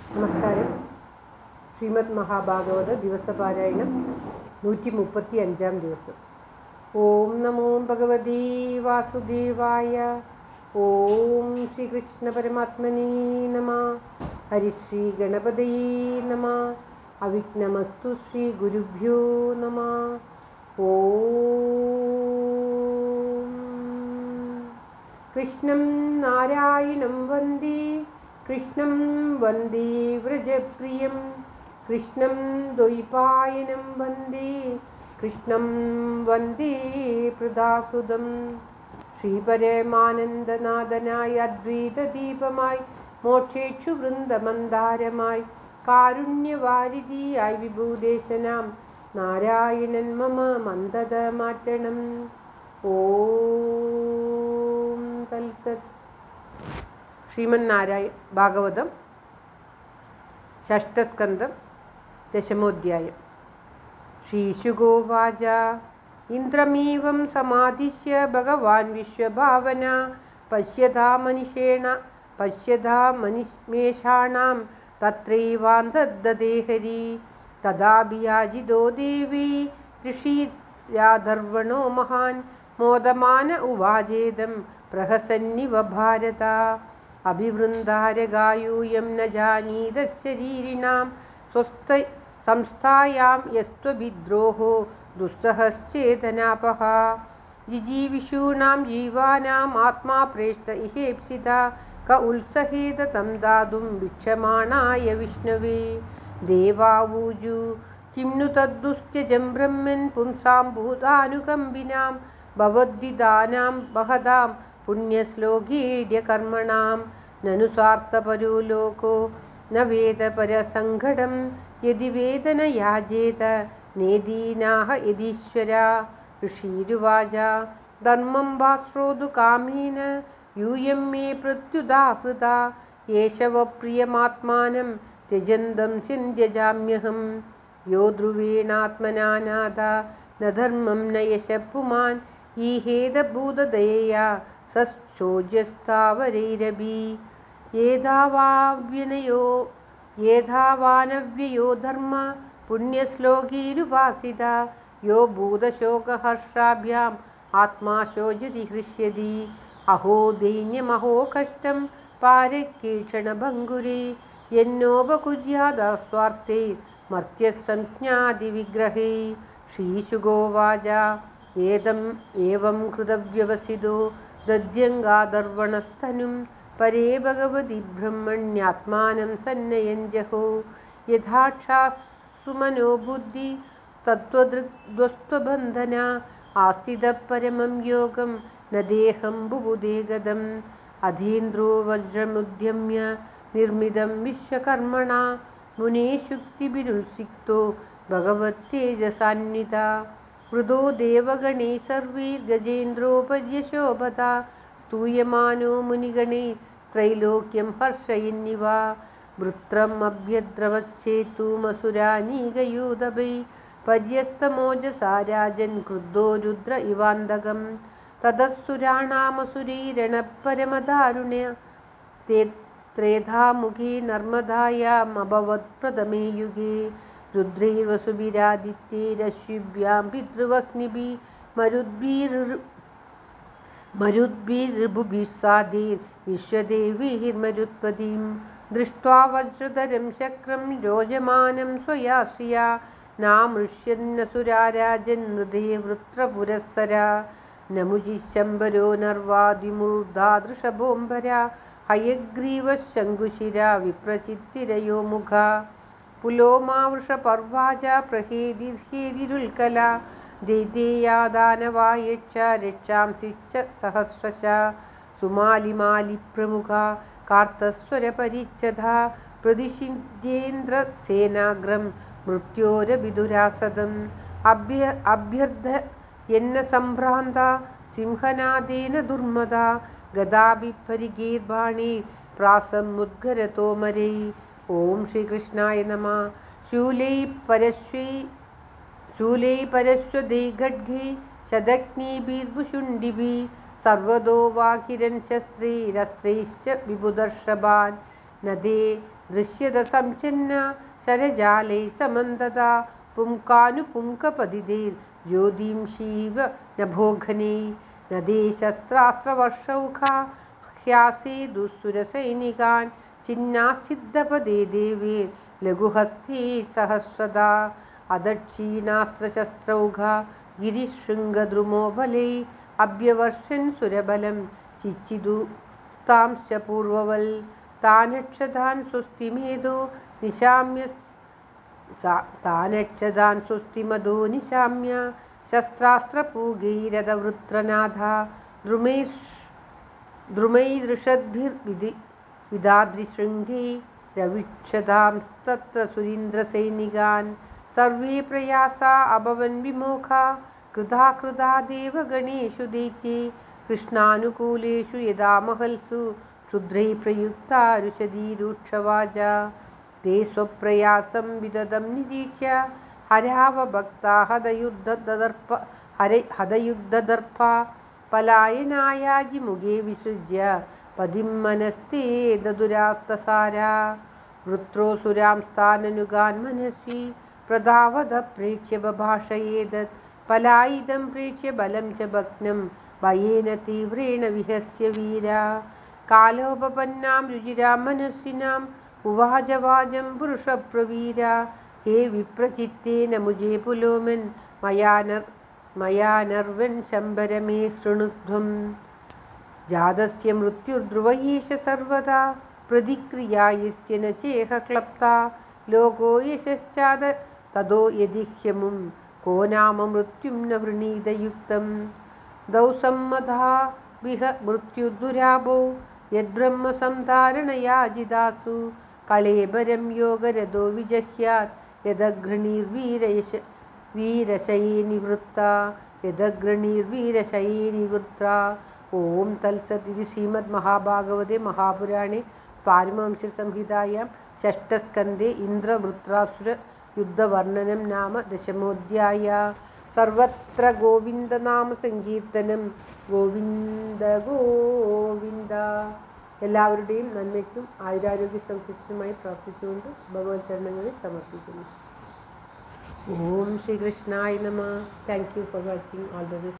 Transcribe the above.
നമസ്കാരം ശ്രീമദ് മഹാഭാഗവത ദിവസപാരായണം നൂറ്റി മുപ്പത്തി അഞ്ചാം ദിവസം ഓം നമോ ഭഗവതി വാസുദേവായ ഓം ശ്രീകൃഷ്ണ പരമാത്മനേ നമ ഹരിശ്രീ ഗണപതയേ നമ അവിഘ്നമസ്തു ശ്രീ ഗുരുഭ്യോ നമ ഓം കൃഷ്ണം നാരായണം വന്ദേ കൃഷ്ണം വന്ദേ വ്രജപ്രിയം കൃഷ്ണം ദ്വൈപായനം വന്ദേ കൃഷ്ണം വന്ദേ പ്രദാസുതം ശ്രീപരമാനന്ദനാഥനായ അദ്വൈതദീപമായി മോക്ഷേക്ഷു വൃന്ദമന്ദാരമായി കാരുണ്യവാരിധിയായി വിഭൂദേശനാം നാരായണൻ മമ മന്ദത മാറ്റണം ഓം തൽസത് ശ്രീമന്നാരായ ഭാഗവതം ഷഷ്ടസ്കന്ധം ദശമോധ്യായം ശ്രീശുഗോവാച ഇന്ദ്രമീവം സമാധിശ്യ ഭഗവാൻ വിശ്വഭാവന പശ്യതാ മനുഷ്യേണ പശ്യതാ മനുഷ്മേഷാണാം തത്രൈവാന്തദ്ദദേഹരി തദാഭിയാജിതോ ദേവി ഋഷീരാധർവണോ മഹാൻ മോദമാന ഉവാചേദം പ്രഹസന്നിവ ഭാരത അഭിവൃന്ദാരഗായൂയം ന ജാനീത ശരീരിണാം സ്വസ്ഥ സംസ്ഥായാം യസ്ത്വവിദ്രോഹോ ദുസ്സഹശ്ചേതനാപഹ ജിജീവിഷൂണാം ജീവാനാം ആത്മാ പ്രേഷ്ട ഇഹേപ്സിത ക ഉത്സഹേത തം ദാതും ഭിക്ഷമാണായ വിഷ്ണവേ ദേവാവൂജു കിം नु तद्दुस्त्यजं ब्रह्मन् पुंसां भूतानुकम्बिनां भवद्विदानां महदां पुण्यश्लोकीड्यकर्मणां ननु स्वार्थपरो लोको न वेदपरसङ्घटं यदि वेदन याजेत नेदीनाः यदीश्वरा ऋषीरुवाच धर्मं वा श्रोतुकामेन यूयं मे प्रत्युदाहृता एष प्रियमात्मानं त्यजन्तं सिन्त्यजाम्यहम् യോ ധ്രുവേണാത്മനാനാഥ ന ധർമ്മം ന യശപ്പുമാൻ ഈഹേതഭൂതദയയാ സശോജ്യസ്ഥാവരൈരഭി ഏതാവാവ്യനയോ ഏതാവാനവ്യയോ ധർമ്മ പുണ്യശ്ലോകീരുപാസിത യോ ഭൂതശോകഹർഷാഭ്യാം ആത്മാ ശോചതി ഹൃഷ്യതി അഹോ ദൈന്യമഹോ കഷ്ടം പാരക്കേക്ഷണഭങ്കുരേ യന്നോപകുര്യാദാസ്വാർത്ഥേ മർത്യസംജ്ഞാതിവിഗ്രഹേ ശ്രീശുഗോവാച ഏതം ഏവം കൃതവ്യവസിതോ ദദ്യങ്കാദർവണസ്തനും പരേ ഭഗവതി ബ്രഹ്മണ്യാത്മാനം സന്നയൻ ജഹോ യഥാക്ഷാസുമനോ ബുദ്ധി തത്വദൃഗ്ധ്വസ്ത്വബന്ധന ആസ്ഥിത പരമം യോഗം ന ദേഹം ബുബുദേഗതം അധീന്ദ്രോ വജ്രമുദ്യമ്യ നിർമ്മിതം വിശ്വകർമ്മണ മുനേ ശുക്തിഭിരുത്സിക്തോ ഭഗവത്തേജസാന്വിത മൃദോ ദേവഗണേ സർവൈർഗജേന്ദ്രോപര്യശോഭത സ്തൂയമാനോ മുനിഗണേ ത്രൈലോക്യം ഹർഷയന്നിവ വൃത്രം അഭ്യദ്രവച്ചേത്തുമസുരാനീകയൂതഭൈ പര്യസ്തമോജസാ രാജൻ ക്രുദ്ധോ രുദ്ര ഇവാന്തകം തതസ്സുരാണാമസുരീരണപരമദാരുണ്യ തേ ത്രേധാമുഖി നർമ്മദായാമഭവത് പ്രഥമേ യുഗേ രുദ്രൈർവസുഭിരാദിത്യൈരശ്വിഭ്യാം പിതൃവഗ്നിഭി മരുദ്ഭിർ മരുദ്ഭിർഭുഭിസാധീർ വിശ്വദേവീർമരുത്പതിം ദൃഷ്ട്വാ വജ്രധരം ശക്രം രോജമാനം സ്വയാശ്രിയ നാമൃഷ്യന്നസുരാരാജൻ ഹൃദേ വൃത്രപുരസ്സര നമുജിശംബരോ നർവാദിമൂർധാദൃഷഭോംബര ഹയഗ്രീവശങ്കുശിര വിപ്രചിത്തിരയോ മുഖ പുലോമാവൃഷപർവാച പ്രഹേതിർഹേതിരുൽക്കല ദൈതേയാദാനവായക്ഷ രക്ഷാംസിച്ച സഹസ്രശ സുമാലിമാലിപ്രമുഖ കാർത്തസ്വരപരിച്ഛത പ്രതിഷിന്ദേന്ദ്രസേനാഗ്രം മൃത്യോരവിദുരാസദം അഭ്യ അഭ്യർത്ഥ എന്ന സംഭ്രാന്ത സിംഹനാദേന ദുർമദ ഗദാഭിപരിഗീർവാണി പ്രാസം മുദ്ഗരതോമരൈ ഓം ശ്രീകൃഷ്ണായ നമ ശൂലൈ പരശ്വൈ ശൂലൈ പരശ്വദൈ ഖഡ്ഗൈ ശതഗ്നിഭിർഭുഷുണ്ഡിഭി സർവതോ വാകിരൻ ശസ്ത്രൈരസ്ത്രൈശ്ച വിബുദർഷഭാൻ നദേ ദൃശ്യത സംചന്ന ശരജാലൈ സമന്തത പുംകാനുപുങ്കപതിതേർ ജ്യോതിംഷീവ നഭോഘനൈ നദേ ശസ്ത്രാസ്ത്രവർഷൗഖ ഹ്യാസേ ദുസുരസൈനികാൻ ചിന്നാസിദ്ധപദേ ദേവേർ ലഘുഹസ്തേ സഹസ്രദാ അദക്ഷീണാസ്ത്രശസ്ത്രൗഘ ഗിരിശൃംഗദ്രുമോബലൈ അഭ്യവർഷൻ സുരബലം ചിച്ചിതു താംശ്ച പൂർവവൽ താനക്ഷതാൻ സ്വസ്തിമേതോ നിശാമ്യ സ- താനക്ഷതാൻ സ്വസ്തിമതോ നിശാമ്യ ശസ്ത്രാസ്ത്രപൂഗൈരഥവൃത്രനാഥ ദ്രുമൈഷ് ദ്രുമൈദൃഷദ്ഭിർവിധി വിദാദ്രിശൃംഗേ രവിക്ഷതാംസ്തത്ര സുരീന്ദ്രസൈനികാൻ സർവേ പ്രയാസാ അഭവൻ വിമോഖാ കൃതാ കൃതാ ദേവഗണേഷു ദൈത്യേ കൃഷ്ണാനുകൂലേഷു യഥാ മഹൽസു ക്ഷുദ്രൈ പ്രയുക്താ രുഷധീരൂക്ഷവാച ते स्वप्रयासं विददं निरीच्य हरावभक्ता हदयुद्धदर्प हरे हदयुद्धदर्पा पलायनायाजिमुगे विसृज्य पदिं मनस्ते ददुराप्तसारा वृत्रोऽसुरां स्थाननुगान् मनस्वी प्रधावद प्रेक्ष्य बभाषयेदत् पलायिदं प्रेक्ष्य बलं च भग्नं भयेन तीव्रेण विहस्य वीरा कालोपपन्नां रुचिरां मनस्विनाम् उवाच वाचं पुरुषप्रवीरा हे विप्रचित्तेन मुजे पुलोमन् मया नर् मया नर्वन् शम्बर मे शृणुध्वम् जातस्य मृत्युर्ध्रुव एष सर्वदा प्रतिक्रिया यस्य न चेह क्लप्ता लोको यशश्चाद तदो यदि ह्यमुं को नाम मृत्युं न वृणीतयुक्तं दौ सम्मधा विह मृत्युदुराभौ यद्ब्रह्मसन्धारणयाजिदासु कळेबरं योगरथो विजह्यात् यदघ्रणीर्वीरयश वीरशये निवृत्ता यदग्रणीर्वीरशये निवृत्ता ഓം തത്സത് ഇത് ശ്രീമദ് മഹാഭാഗവതെ മഹാപുരാണേ പാരമംശസംഹിതായാം ഷഷ്ടസ്കന്ധേ ഇന്ദ്രവൃത്രാസുര യുദ്ധവർണ്ണനം നാമ ദശമോധ്യായ സർവത്ര ഗോവിന്ദനാമ സങ്കീർത്തനം ഗോവിന്ദ ഗോവിന്ദ എല്ലാവരുടെയും നന്മയ്ക്കും ആയുരാരോഗ്യ സൗഖ്യത്തിനുമായി പ്രാർത്ഥിച്ചുകൊണ്ട് ഭഗവത് ചരണങ്ങളിൽ സമർപ്പിക്കുന്നു ഓം ശ്രീകൃഷ്ണായ നമ thank you for watching all the best